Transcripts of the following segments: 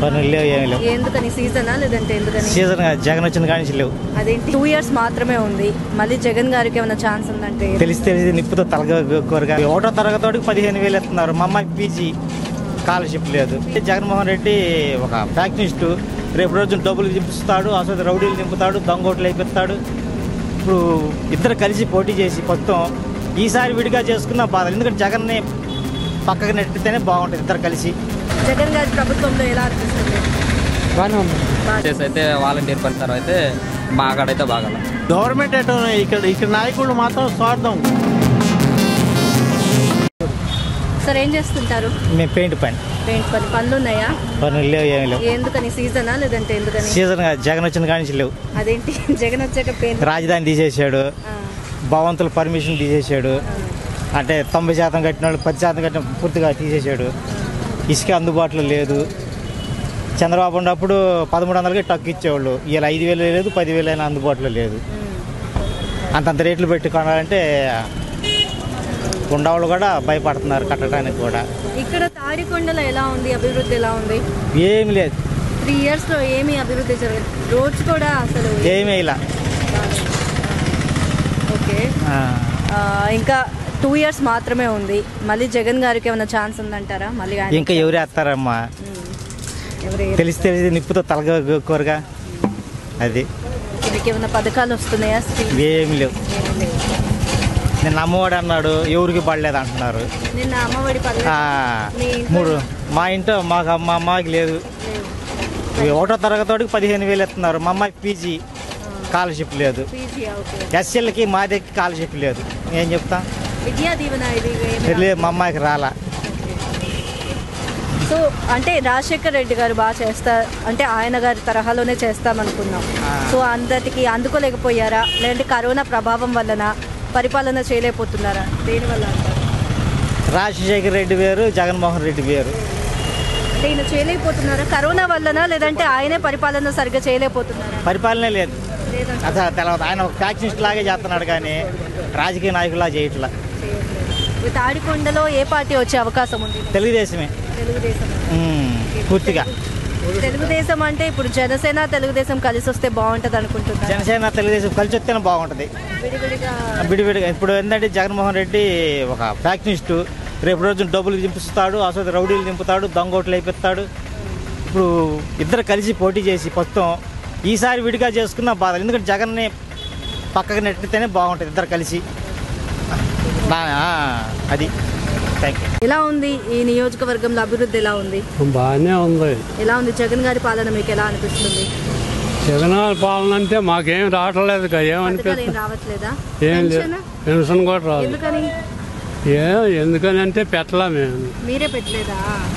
పనులు లేవు ఏమీ లేవు ఎందుకని సీజనా లేదంటే ఎందుకని సీజన్ కాదు, జగన్ వచ్చిన కాడి నుంచి లేవు అదేంటి టూ ఇయర్స్ మాత్రమే ఉంది మళ్ళీ జగన్ గారికి ఏమైనా ఛాన్స్ ఉందంటే తెలిసి తెలిసి నిప్పుతో తలగొరగా ఒకటో తరగతోడికి పదిహేను వేలు ఇస్తున్నారు మా అమ్మాయికి పీజీ స్కాలర్షిప్ లేదు జగన్మోహన్ రెడ్డి ఒక ఫ్యాక్టరిస్టు రేపు రోజున డబ్బులు దింపుతాడు అసలు రౌడీలు దింపుతాడు దొంగోట్లు అయిపోతాడు ఇప్పుడు ఇద్దరు కలిసి పోటీ చేసి మొత్తం ఈసారి విడిగా చేసుకున్న బాధ ఎందుకంటే జగన్ని పక్కకు నెట్టితేనే బాగుంటుంది ఇద్దరు కలిసి జగన్ గారి ప్రభుత్వంలో ఎలా అనిపిస్తుంది బాగానే ఉంది బాగా చేసి అయితే వాలంటీర్ పనితరం అయితే మా అక్కడైతే బాగా గవర్నమెంట్ ఎటు ఇక్కడ ఇక్కడ నాయకులు మాత్రం స్వార్థం సార్ ఏం చేస్తుంటారు మేము పెయింట్ పని పెయింట్ పని పనులు ఉన్నాయా పనులు లేవు ఏమీ లేవు ఎందుకని సీజనా లేదంటే ఎందుకని సీజన్ కాదు, జగన్ వచ్చిన కాడి నుంచి లేవు అదేంటి జగన్ వచ్చాక పెయింట్ రాజధాని తీసేసాడు భవంతుల పర్మిషన్ తీసేసాడు అంటే తొంభై శాతం కట్టిన వాళ్ళు పది శాతం కట్టిన పూర్తిగా తీసేసాడు ఇసుక అందుబాటులో లేదు చంద్రబాబు ఉన్నప్పుడు పదమూడు వందలకి టక్ ఇచ్చేవాళ్ళు ఇలా ఐదు వేలు లేదు పదివేలు అయినా అందుబాటులో లేదు అంతంత రేట్లు పెట్టి కొనాలంటే ఉండవాళ్ళు కూడా భయపడుతున్నారు కట్టడానికి కూడా ఇక్కడ తాడికొండలో ఎలా ఉంది అభివృద్ధి ఎలా ఉంది ఏమి లేదు త్రీ ఇయర్స్ లో ఏమీ అభివృద్ధి జరగదు రోడ్స్ కూడా అసలు ఏమీ ఇలా ఓకే ఆ, ఇంకా టూ ఇయర్స్ మాత్రమే ఉంది మళ్ళీ జగన్ గారికి ఏమైనా ఛాన్స్ ఉందంటారా మళ్ళీ ఆయన- ఇంకా ఎవరు వేస్తారమ్మా ఉమ్. ఎవరు తెలిసి తెలిసి నిప్పుతో తలగొరగా అది మీకు ఏమైనా పథకాలు వస్తున్నాయా స్కీమ్ ఏమి లేవు ఏమీ లేవు. నిన్న అమ్మఒడి అన్నాడు ఎవరికి పడలేదు అంటున్నారు నిన్న అమ్మఒడి పథకం ఆ, మీ ఇంట్లో మూడు మా ఇంట్లో మాకు మా అమ్మాయికి లేదు లేవు. ఈ ఒకటో తరగతోడికి పదిహేను వేలు ఇస్తున్నారు మా అమ్మాయికి పీజీ స్కాలర్షిప్ లేదు పీజీ ఓకే ఎస్ఎల్కి మా దగ్గర స్కాలర్షిప్ లేదు ఏం చెప్తా విద్యా దీవెన ఇది ఏమి లేదు మా అమ్మాయికి రాలా సో అంటే రాజశేఖర్ రెడ్డి గారు బాగా చేస్తా అంటే ఆయన గారి తరహాలోనే చేస్తామనుకున్నాం సో అందరికి అందుకోలేకపోయారా లేదంటే కరోనా ప్రభావం వలన పరిపాలన చేయలేకపోతున్నారా దేనివల్ల అంటారు రాజశేఖర రెడ్డి వేరు జగన్మోహన్ రెడ్డి వేరు అంటే ఈయన చేయలేకపోతున్నారా కరోనా వల్లన లేదంటే ఆయనే పరిపాలన సరిగ్గా చేయలేకపోతున్నారా పరిపాలనే లేదు లేదంటే అసలు తెలవదు ఆయన ఒక ఫ్యాక్షనిస్ట్ లాగే చేస్తున్నాడు కానీ రాజకీయ నాయకులా చేయట్లా ఈ తాడికొండలో ఏ పార్టీ వచ్చే అవకాశం ఉంది తెలుగుదేశమే తెలుగుదేశం ఉమ్, పూర్తిగా తెలుగుదేశం అంటే ఇప్పుడు జనసేన తెలుగుదేశం కలిసి వస్తే బాగుంటది అనుకుంటున్నారు జనసేన తెలుగుదేశం కలిసి వస్తేనే బాగుంటుంది విడివిడిగా విడివిడిగా ఇప్పుడు ఏంటంటే జగన్మోహన్ రెడ్డి ఒక ఫ్యాక్షనిస్టు రేపు రోజున డబ్బులు దింపుతాడు అసలు రౌడీలు దింపుతాడు దొంగోట్లు అయిపోతాడు ఇప్పుడు ఇద్దరు కలిసి పోటీ చేసి మొత్తం ఈసారి విడిగా చేసుకున్న బాధ ఎందుకంటే జగన్ని పక్కకు నెట్టితేనే బాగుంటుంది ఇద్దరు కలిసి నా- ఆ, అది థ్యాంక్ యూ ఎలా ఉంది ఈ నియోజకవర్గంలో అభివృద్ధి ఎలా ఉంది బాగానే ఉంది ఎలా ఉంది జగన్ గారి పాలన మీకు ఎలా అనిపిస్తుంది జగన్ పాలన అంటే మాకేం రావట్లేదు కదా పథకాలు ఏం ఏమనిపిస్తుంది రావట్లేదా ఏం లేదు పెన్షన్? పెన్షన్ కూడా రాదు ఎందుకని ఏ ఎందుకని అంటే పెట్టలా మేము మీరే పెట్టలేదా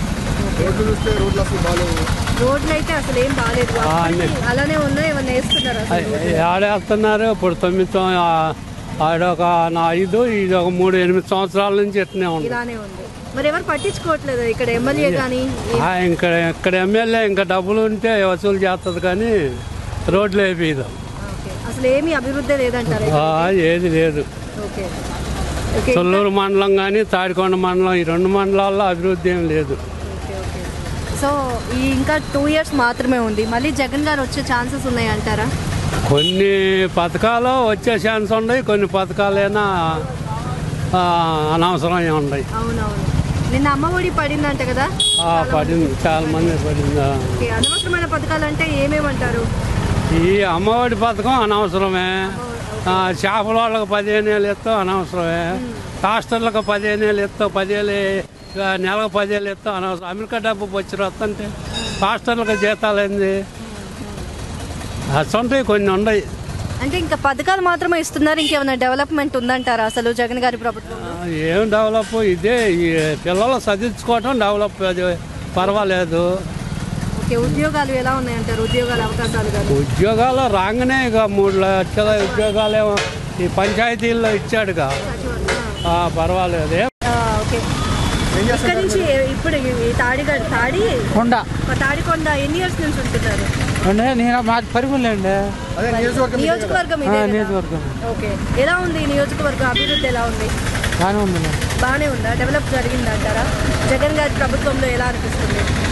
రోడ్లు అయితే అసలు ఏం బాగాలేదు ఆ, అన్నీ. అప్పటికి అలానే ఉన్నా ఏమన్నా వేస్తున్నారు అసలు ఆడేస్తున్నారు ఇప్పుడు తొమ్మిది సం- ఆ- ఆడొక నా ఐదు ఇది ఒక మూడు ఎనిమిది సంవత్సరాల నుంచి ఇట్నే ఉంది ఇలానే ఉంది మరి ఎవరు పట్టించుకోవట్లేదు ఇక్కడ ఎమ్మెల్యే కానీ ఆ, ఇక్కడ ఇక్కడ ఎమ్మెల్యే ఇంకా డబ్బులు ఉంటే వసూలు చేస్తుంది కానీ రోడ్లు వేపిదాం ఓకే. అసలు ఏమీ అభివృద్ధి లేదంటారు ఏది లేదు ఓకే ఓకే తొల్లూరు మండలం కానీ తాడికొండ మండలం ఈ రెండు మండలాల్లో అభివృద్ధి ఏం లేదు ఓకే, ఓకే. సో ఈ ఇంకా టూ ఇయర్స్ మాత్రమే ఉంది మళ్ళీ జగన్ గారు వచ్చే ఛాన్సెస్ ఉన్నాయి అంటారా కొన్ని పథకాలు వచ్చే ఛాన్స్ ఉన్నాయి కొన్ని పథకాలైనా ఆ, అనవసరమే ఉన్నాయి అవునవును నిన్న అమ్మఒడి పడిందంట కదా ఆ, పడింది చాలా మంది పడింది ఆ. ఓకే అనవసరమైన పథకాలు అంటే ఏమేమంటారు ఈ అమ్మఒడి పథకం అనవసరమే ఆ, చేపల వాళ్ళకి పదిహేను వేలు ఇస్తాం అనవసరమే హాస్టళ్ళకి పదిహేను వేలు ఇస్తాం పదివేలు ఇక నెలకు పదివేలు ఇస్తాం అనవసరం అమెరికా డబ్బు వచ్చి వస్తుంటే హాస్టళ్ళకి జీతాలు ఏంది అసంటాయి కొన్ని ఉన్నాయి అంటే ఇంకా పథకాలు మాత్రమే ఇస్తున్నారు ఇంకేమైనా డెవలప్మెంట్ ఉందంటారా అసలు జగన్ గారి ప్రభుత్వం ఆ, ఏం డెవలప్ ఇదే ఈ పిల్లలు చదివించుకోవటం డెవలప్ అది పర్వాలేదు ఓకే ఉద్యోగాలు ఎలా ఉన్నాయంటారు ఉద్యోగాల అవకాశాలు కానీ ఉద్యోగాలు రాగానే ఇక మూడు లక్షల ఉద్యోగాలు ఏమో ఈ పంచాయతీల్లో ఇచ్చాడుగా ఆ, పర్వాలేదు ఏం ఓకే ఇక్కడ నుంచి ఇప్పుడు ఈ- ఈ తాడిగడ్ తాడి కొండ తాడికొండ ఎన్ని ఇయర్స్ నుంచి ఉంటున్నారు అంటే నేను మా పరిమళండి నియోజకవర్గం ఇదే కదా? నియోజకవర్గం ఓకే ఎలా ఉంది ఈ నియోజకవర్గం అభివృద్ధి ఎలా ఉంది బాగానే ఉంది బాగానే ఉందా డెవలప్ జరిగింది అంటారా జగన్ గారి ప్రభుత్వంలో ఎలా అనిపిస్తుంది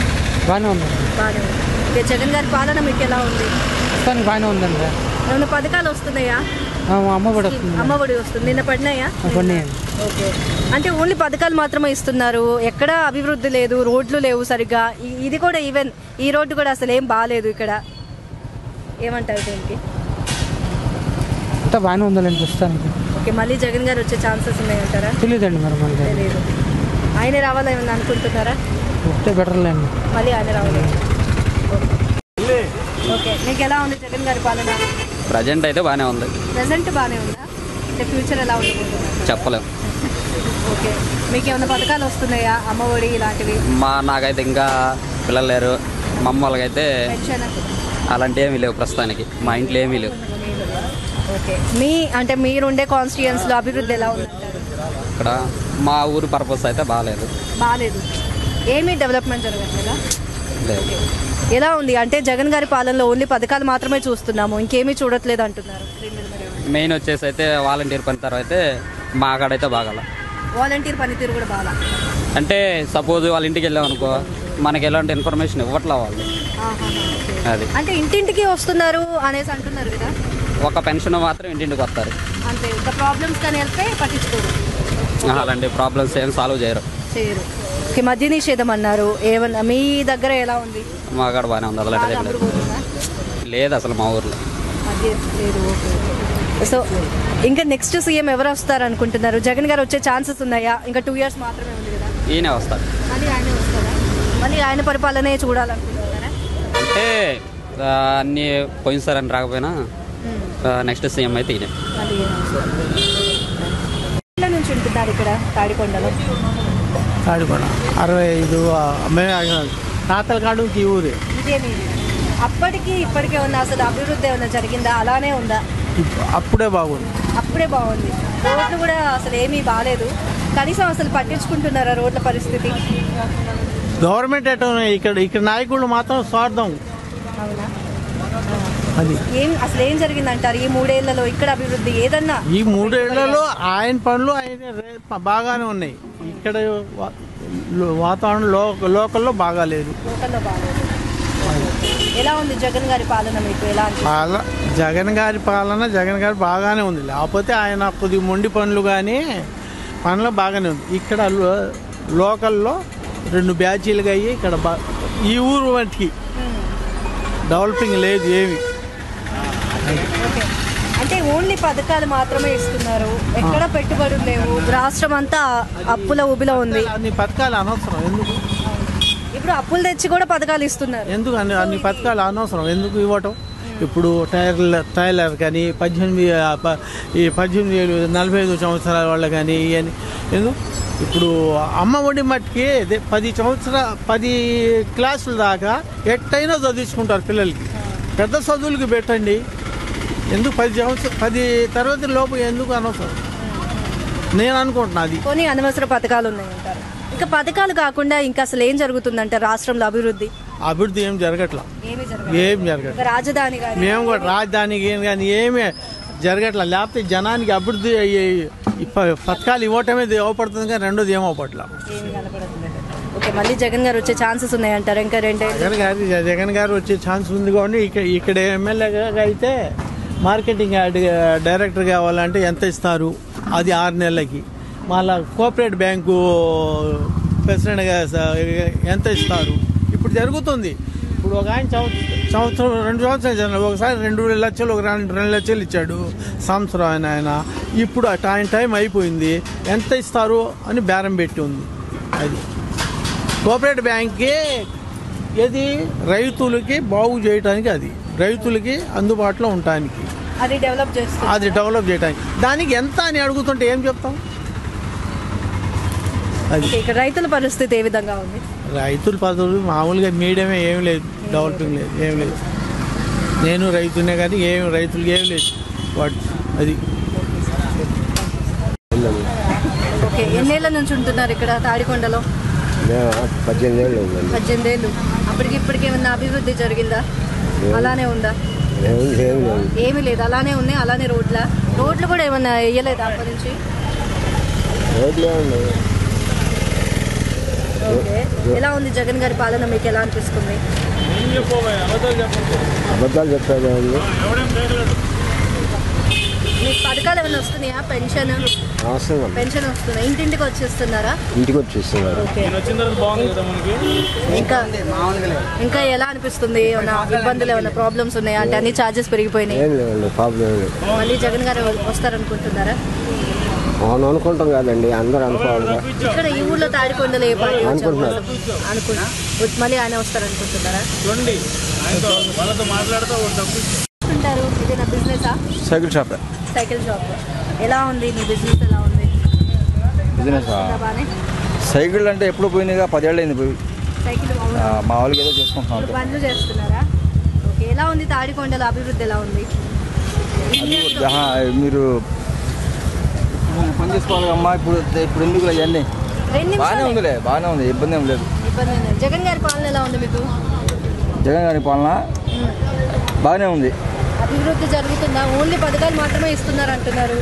బాగానే ఉందండి బాగానే ఉంది ఓకే జగన్ గారి పాలన మీకు ఎలా ఉంది ప్రస్తుతానికి బాగానే ఉందండి ఏమైనా పథకాలు వస్తున్నాయా ఆ, మా అమ్మ కూడా వస్తుంది అమ్మఒడి వస్తుంది నిన్న పడినాయా కొన్ని ఓకే అంటే ఓన్లీ పథకాలు మాత్రమే ఇస్తున్నారు ఎక్కడ అభివృద్ధి లేదు రోడ్లు లేవు సరిగ్గా ఇ- ఇది కూడా ఈవెన్ ఈ రోడ్డు కూడా అసలు ఏం బాగాలేదు ఇక్కడ ఏమంటారు దీనికి అంతా బాగానే ఉందండి ప్రస్తుతానికి ఓకే మళ్ళీ జగన్ గారు వచ్చే ఛాన్సెస్ ఉన్నాయంటారా తెలియదండి మరి మనకి తెలియదు ఆయనే రావాలని అనుకుంటున్నారా ఒకటే బెటర్లేండి మళ్ళీ ఆయన రావాలి ఓకే మీకు ఎలా ఉంది జగన్ గారి పాలన ప్రజెంట్ అయితే బాగానే ఉంది ప్రజెంట్ బాగానే ఉందా అంటే ఫ్యూచర్ ఎలా ఉండబోతున్నారు చెప్పలేం ఓకే మీకు ఏమైనా పథకాలు వస్తున్నాయా అమ్మఒడి ఇలాంటివి మా నాకైతే ఇంకా పిల్లలు లేరు మా అమ్మ వాళ్ళకైతే పెన్షన్ అలాంటివి ఏమీ లేవు ప్రస్తుతానికి మా ఇంట్లో ఏమీ లేవు ఓకే మీ అంటే మీరుండే కాన్స్టిట్యుయెన్స్లో అభివృద్ధి ఎలా ఉందంటారు ఇక్కడ మా ఊరు పర్పస్ అయితే బాగాలేదు బాగాలేదు ఏమీ డెవలప్మెంట్ జరగట్లేదా లేదు ఎలా ఉంది అంటే జగన్ గారి పాలనలో ఓన్లీ పథకాలు మాత్రమే చూస్తున్నాము ఇంకేమీ చూడట్లేదు అంటున్నారు మెయిన్ వచ్చేసి అయితే వాలంటీర్ పని తర్వాత అయితే మా కాడైతే బాగాల వాలంటీర్ పనితీరు కూడా బాగా అంటే సపోజ్ వాళ్ళ ఇంటికి వెళ్ళాం అనుకో మనకి ఎలాంటి ఇన్ఫర్మేషన్ ఇవ్వట్లే వాళ్ళు అది అంటే ఇంటింటికి వస్తున్నారు అనేసి అంటున్నారు కదా ఒక పెన్షన్ మాత్రం ఇంటింటికి వస్తారు అంతే ఇంకా ప్రాబ్లమ్స్ కానీ వెళ్తే పట్టించుకోరు ఆహా, అలాంటి ప్రాబ్లమ్స్ ఏం సాల్వ్ చేయరు చేయరు ఓకే మద్య నిషేధం అన్నారు ఏమన్నా మీ దగ్గర ఎలా ఉంది మా కాడ బాగానే ఉంది బాగా అలాంటిది ఏం అప్పుడు లేదు పోతుందా లేదు అసలు మా ఊర్లో మద్య లేదు ఓకే ఓకే. సో ఇంకా నెక్స్ట్ సీఎం ఎవరు వస్తారు అనుకుంటున్నారు జగన్ గారు వచ్చే ఛాన్సెస్ ఉన్నాయా ఇంకా టూ ఇయర్స్ మాత్రమే ఉంది కదా ఈయనే వస్తారు మళ్ళీ ఆయన వస్తారా మళ్ళీ ఆయన పరిపాలనే చూడాలనుకుంటున్నారా అంటే ఆ, అన్నీ పోయినసారి అని రాకపోయినా నెక్స్ట్ సీఎం అయితే ఈయనే మళ్ళీ ఈయన వస్తారు. ఎట్ల నుంచి ఉంటున్నారు ఇక్కడ తాడికొండలో తాడికొండ అరవై ఐదు తాతల కాడు ఈ ఊరే ఇదే మీది అప్పటికి ఇప్పటికే ఉన్న అసలు అభివృద్ధి ఏమైనా జరిగిందా అలానే ఉందా ఇప్పు- అప్పుడే బాగుంది అప్పుడే బాగుంది రోడ్లు కూడా అసలు ఏమీ బాగాలేదు కనీసం అసలు పట్టించుకుంటున్నారా రోడ్ల పరిస్థితి గవర్నమెంట్ ఎటు ఇక్కడ ఇక్కడ నాయకులు మాత్రం స్వార్థం అవునా అది ఏం అసలు ఏం జరిగిందంటారు ఈ మూడేళ్లలో ఇక్కడ అభివృద్ధి ఏదన్నా ఈ మూడేళ్లలో ఆయన పనులు ఆయన రే- బాగానే ఉన్నాయి ఇక్కడ వా- లో- వాతావరణం లో లోకల్లో బాగాలేదు లోకల్లో బాగాలేదు ఎలా ఉంది జగన్ గారి పాలన మీకు ఎలా అనిపిస్తుంది పాల జగన్ గారి పాలన జగన్ గారి బాగానే ఉంది లేకపోతే ఆయన కొద్ది మొండి పనులు కానీ పనులు బాగానే ఉంది ఇక్కడ లో- లోకల్లో రెండు బ్యాచీలుగా అయ్యి ఇక్కడ బా ఈ ఊరు వంటికి డెవలపింగ్ లేదు ఏమి ఓకే అంటే ఓన్లీ పథకాలు మాత్రమే ఇస్తున్నారు ఎక్కడ పెట్టుబడులు లేవు రాష్ట్రం అంతా అప్పుల ఊబిలో ఉంది అన్ని పథకాలు అనవసరం ఎందుకు ఇప్పుడు అప్పులు తెచ్చి కూడా పథకాలు ఇస్తున్నారు ఎందుకు అన్ని అన్ని పథకాలు అనవసరం ఎందుకు ఇవ్వటం ఇప్పుడు టైలర్ టైలర్ కానీ పద్దెనిమిది ఆ, ప- ఈ పద్దెనిమిది ఏళ్ళు నలభై ఐదు సంవత్సరాల వాళ్ళు కానీ ఇవన్నీ ఎందుకు ఇప్పుడు అమ్మ ఒడి మట్టికి ఇదే పది సంవత్సర పది క్లాసుల దాకా ఎట్టయినా చదివించుకుంటారు పిల్లలకి పెద్ద చదువులకి పెట్టండి ఎందుకు పది సంవత్సరం పది తరగతి లోపు ఎందుకు అనవసరం నేను అనుకుంటున్నా అది కొన్ని అనవసర పథకాలు ఉన్నాయంటారు ఇంకా పథకాలు కాకుండా ఇంకా అసలు ఏం జరుగుతుందంటే రాష్ట్రంలో అభివృద్ధి అభివృద్ధి ఏం జరగట్లా ఏమీ జరగదు ఏం జరగట్లా ఒక రాజధాని కానీ మేము కూడా రాజధానికి ఏం కానీ ఏమీ జరగట్లా లేకపోతే జనానికి అభివృద్ధి అయ్యే ఈ ప- పథకాలు ఇవ్వటమే ఇవ్వబడుతుంది కానీ రెండోది ఏం అవ్వట్లా ఏమీ కనపడట్లేదు ఓకే మళ్ళీ జగన్ గారు వచ్చే ఛాన్సెస్ ఉన్నాయంటారు ఇంకా రెండే జగన్ గారి జగన్ గారు వచ్చే ఛాన్స్ ఉంది కానీ ఇక్కడ ఇక్కడ ఎమ్మెల్యేగా అయితే మార్కెటింగ్ యాడ్ డైరెక్టర్ కావాలంటే ఎంత ఇస్తారు అది ఆరు నెలలకి మళ్ళా కోఆపరేటివ్ బ్యాంకు ప్రెసిడెంట్గా స- ఎంత ఇస్తారు ఇప్పుడు జరుగుతుంది ఇప్పుడు ఒక ఆయన సంవత్సరం సంవత్సరం రెండు సంవత్సరాలు ఇచ్చాడు ఒకసారి రెండు లక్షలు ఒక రెండు రెండు లక్షలు ఇచ్చాడు సంవత్సరం ఆయన ఆయన ఇప్పుడు ఆ టైం టైం అయిపోయింది ఎంత ఇస్తారు అని బేరం పెట్టి ఉంది అది కోఆపరేటివ్ బ్యాంక్కి ఏది రైతులకి బాగు చేయడానికి అది రైతులకి అందుబాటులో ఉండటానికి అది డెవలప్ చేస్తుంది అది డెవలప్ చేయడానికి దానికి ఎంత అని అడుగుతుంటే ఏం చెప్తాం అది ఓకే, ఇక్కడ రైతుల పరిస్థితి ఏ విధంగా ఉంది రైతుల పదవులు మామూలుగా మీడియమే ఏం లేదు డెవలపింగ్ లేదు ఏం లేదు నేను రైతునే కానీ ఏం రైతులకి ఏం లేదు వాటి అది ఓకే ఎన్నేళ్ల నుంచి ఉంటున్నారు ఇక్కడ తాడికొండలో మేము పద్దెనిమిది ఏళ్ళు ఉందండి పద్దెనిమిది ఏళ్ళు అప్పటికి ఇప్పటికి ఏమన్నా అభివృద్ధి జరిగిందా అలానే ఉందా ఏం ఏం లేదు ఏమీ లేదు అలానే ఉన్నాయి అలానే రోడ్ల రోడ్లు కూడా ఏమన్నా వేయలేదా అప్పటి నుంచి రోడ్లే ఉన్నాయి ఓకే ఎలా ఉంది జగన్ గారి పాలన మీకు ఎలా అనిపిస్తుంది అబద్ధాలు చెప్పేది ఉంది మీకు పథకాలు ఏమైనా వస్తున్నాయా పెన్షన్ అవసరం పెన్షన్ వస్తుందా ఇంటింటికి వచ్చేస్తున్నారా ఇంటికి వచ్చేస్తున్నారు ఓకే ఇంకా ఇంకా ఎలా అనిపిస్తుంది ఏమైనా ఇబ్బందులు ఏమైనా ప్రాబ్లమ్స్ ఉన్నాయా అంటే అన్ని ఛార్జెస్ పెరిగిపోయినాయి ఏం లేదండి ప్రాబ్లం ఏం లేదు మళ్ళీ జగన్ గారు వస్తారనుకుంటున్నారా అవును అనుకుంటాం కాదండి అందరూ అనుకోవాలి ఇక్కడ ఈ ఊర్లో తాడికొండలు ఏ పార్టీ వచ్చే అనుకుంటున్నారు. అవకాశం? అనుకున్నా మళ్ళీ ఆయన వస్తారనుకుంటున్నారా ఉంటారు ఇది నా బిజినెసా సైకిల్ షాప్ సైకిల్ షాప్ ఎలా ఉంది మీ బిజినెస్ ఎలా ఉంది బిజినెస్ అంతా బానే సైకిల్ అంటే ఎప్పుడు పోయినాయిగా పదేళ్ళు అయింది పోయి సైకిల్ అవునా? ఆ, మా వాళ్ళకి ఏదో చేసుకుంటున్నాం ఇప్పుడు అంతే. పనులు చేస్తున్నారా ఓకే ఎలా ఉంది తాడికొండల అభివృద్ధి ఎలా ఉంది అది ఆహా, మీరు పని చేసుకోవాలి అమ్మా ఇప్పుడు ఇప్పుడు ఎందుకు ఇవన్నీ రెండు బాగానే నిమిషాలే. ఉందిలే బాగానే ఉంది ఇబ్బంది ఏం లేదు ఇబ్బంది ఏం లేదు. జగన్ గారి పాలన ఎలా ఉంది మీకు జగన్ గారి పాలన బాగానే ఉంది అభివృద్ధి జరుగుతుందా ఓన్లీ పథకాలు మాత్రమే ఇస్తున్నారు అంటున్నారు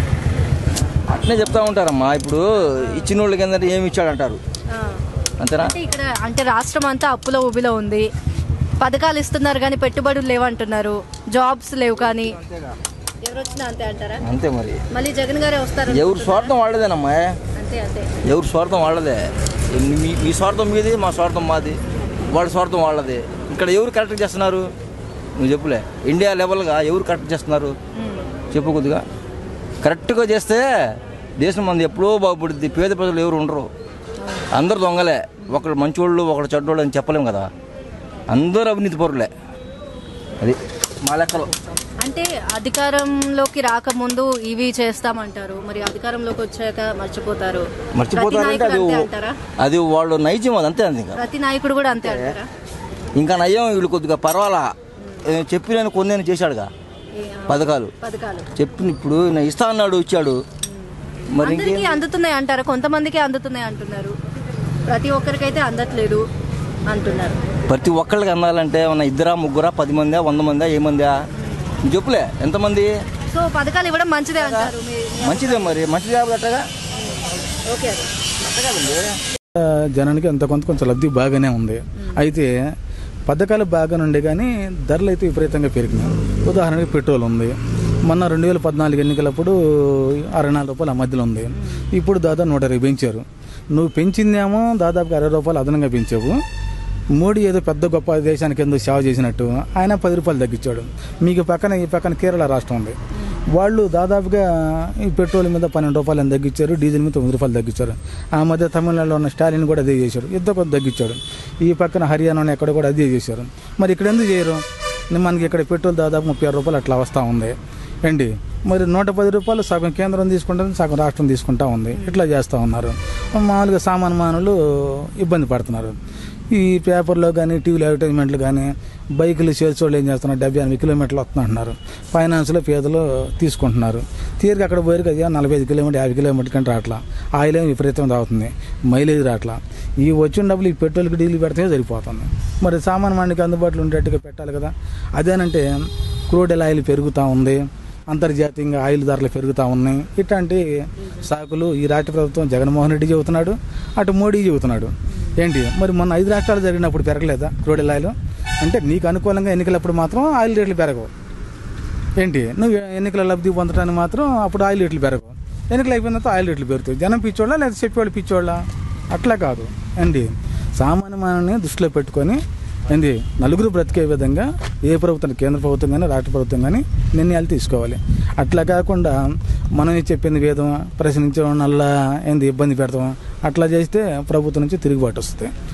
అట్లే చెప్తా ఉంటారమ్మా ఇప్పుడు ఇచ్చిన వాళ్ళకి ఏంటంటే ఏమి ఇచ్చాడంటారు ఆ. అంతేనా అంటే ఇక్కడ అంటే రాష్ట్రం అంతా అప్పుల ఊబిలో ఉంది పథకాలు ఇస్తున్నారు కానీ పెట్టుబడులు లేవంటున్నారు జాబ్స్ లేవు కానీ ఎవరు వచ్చినా అంతే అంటారా అంతే మరి మళ్ళీ జగన్ గారే వస్తారు ఎవరి స్వార్థం వాళ్ళదేనమ్మా అంతే అంతే ఎవరి స్వార్థం వాళ్ళదే మీ మీ స్వార్థం మీది మా స్వార్థం మాది వాళ్ళ స్వార్థం వాళ్ళది ఇక్కడ ఎవరు కరెక్ట్ చేస్తున్నారు నువ్వు చెప్పులే ఇండియా లెవెల్గా ఎవరు కరెక్ట్ చేస్తున్నారు చెప్పు కొద్దిగా కరెక్ట్గా చేస్తే దేశం మంది ఎప్పుడో బాగుపడుద్ది పేద ప్రజలు ఎవరు ఉండరు అందరు దొంగలే ఒకడు మంచోళ్ళు ఒకడు చెడ్డోళ్ళు అని చెప్పలేం కదా అందరూ అవినీతి పరులే అది మా లెక్కలో అంటే అధికారంలోకి రాకముందు ఇవి చేస్తామంటారు మరి అధికారంలోకి వచ్చాక మర్చిపోతారు ప్రతి మర్చిపోతారంటే నాయకుడు అది అంతే అంటారా అది వాళ్ళు నైజం అది అంతే అంతే ఇంకా ప్రతి నాయకుడు కూడా అంతే అంటారా ఇంకా నయ్యం వీళ్ళు కొద్దిగా పర్వాలా ఏ, చెప్పిన కొన్ని చేశాడుగా ఏ, ఆ, పథకాలు పథకాలు చెప్పిన ఇప్పుడు నేను ఇస్తా అన్నాడు ఇచ్చాడు మరి ఇంకే అందరికీ అందుతున్నాయి అంటారా కొంతమందికి అందుతున్నాయి అంటున్నారు ప్రతి ఒక్కరికైతే అందట్లేదు అంటున్నారు ప్రతి ఒక్కళ్ళకి అందాలంటే ఉన్న ఇద్దరా ముగ్గురా పది మందా వంద మందా ఏ మందా నువ్వు చెప్పులే ఎంతమంది సో పథకాలు ఇవ్వడం మంచిదే అంటారు మీ- మంచిదే మరి మంచిది కాబట్టి అట్టగా ఓకే జనానికి అంత కొంత కొంచెం లబ్ధి బాగానే ఉంది అయితే పథకాలు బాగానే ఉండే కానీ ధరలు అయితే విపరీతంగా పెరిగినాయి ఉదాహరణకి పెట్రోల్ ఉంది మొన్న రెండు వేల పద్నాలుగు ఎన్నికలప్పుడు అరవై నాలుగు రూపాయలు ఆ మధ్యలో ఉంది ఇప్పుడు దాదాపు నూట ఇరవై పెంచారు నువ్వు పెంచిందేమో దాదాపుగా అరవై రూపాయలు అదనంగా పెంచావు మోడీ ఏదో పెద్ద గొప్ప దేశానికి ఎందుకు సేవ చేసినట్టు ఆయన పది రూపాయలు తగ్గించాడు మీకు పక్కన ఈ పక్కన కేరళ రాష్ట్రం ఉంది వాళ్ళు దాదాపుగా ఈ పెట్రోల్ మీద పన్నెండు రూపాయలు అని తగ్గించారు డీజిల్ మీద తొమ్మిది రూపాయలు తగ్గించారు ఆ మధ్య తమిళనాడులో ఉన్న స్టాలిన్ కూడా అదే చేశారు ఇద్దరు కొంత తగ్గించాడు ఈ పక్కన హర్యానా ఎక్కడ కూడా అదే చేశారు మరి ఇక్కడ ఎందుకు చేయరు మనకి ఇక్కడ పెట్రోల్ దాదాపు ముప్పై ఆరు రూపాయలు అట్లా వస్తూ ఉంది ఏంటి మరి నూట పది రూపాయలు సగం కేంద్రం తీసుకుంటుంది సగం రాష్ట్రం తీసుకుంటా ఉంది ఇట్లా చేస్తూ ఉన్నారు మామూలుగా సామాన్య మానవులు ఇబ్బంది పడుతున్నారు ఈ పేపర్లో కానీ టీవీలో అడ్వర్టైజ్మెంట్లు కానీ బైకులు సేల్స్ వాళ్ళు ఏం చేస్తున్నారు డెబ్బై ఎనభై కిలోమీటర్లు వస్తుందంటున్నారు ఫైనాన్స్లో పేదలు తీసుకుంటున్నారు తీరిక అక్కడ పోయి కదా నలభై ఐదు కిలోమీటర్ యాభై కిలోమీటర్ కంటే రావట్లా ఆయిల్ ఏమి విపరీతం తాగుతుంది మైలేజ్ రావట్లా ఈ వచ్చిన డబ్బులు ఈ పెట్రోల్కి డీజిల్ పెడితే సరిపోతుంది మరి సామాన్య మందికి అందుబాటులో ఉండేట్టుగా పెట్టాలి కదా అదేనంటే క్రూడ్ ఆయిల్ పెరుగుతూ ఉంది అంతర్జాతీయంగా ఆయిల్ ధరలు పెరుగుతూ ఉన్నాయి ఇట్లాంటి సాకులు ఈ రాష్ట్ర ప్రభుత్వం జగన్మోహన్ రెడ్డి చెబుతున్నాడు అటు మోడీ చెబుతున్నాడు ఏంటి మరి మొన్న ఐదు రాష్ట్రాలు జరిగినప్పుడు పెరగలేదా క్రూడ్ ఆయిల్ అంటే నీకు అనుకూలంగా ఎన్నికలప్పుడు మాత్రం ఆయిల్ రేట్లు పెరగవు ఏంటి నువ్వు ఎన్నికల లబ్ధి పొందడానికి మాత్రం అప్పుడు ఆయిల్ రేట్లు పెరగవు ఎన్నికలు అయిపోయిన తర్వాత ఆయిల్ రేట్లు పెరుగుతాయి జనం పిచ్చోళ్ళ లేదా చెప్పేవాళ్ళు పిచ్చోళ్ళ అట్లా కాదు అండి సామాన్య మానవుని దృష్టిలో పెట్టుకొని ఏంది నలుగురు బ్రతికే విధంగా ఏ ప్రభుత్వం కేంద్ర ప్రభుత్వం కానీ రాష్ట్ర ప్రభుత్వం కానీ నిర్ణయాలు తీసుకోవాలి అట్లా కాకుండా మనం చెప్పింది వేదం ప్రశ్నించడం వల్ల ఏంది ఇబ్బంది పెడతాం అట్లా చేస్తే ప్రభుత్వం నుంచి తిరుగుబాటు వస్తుంది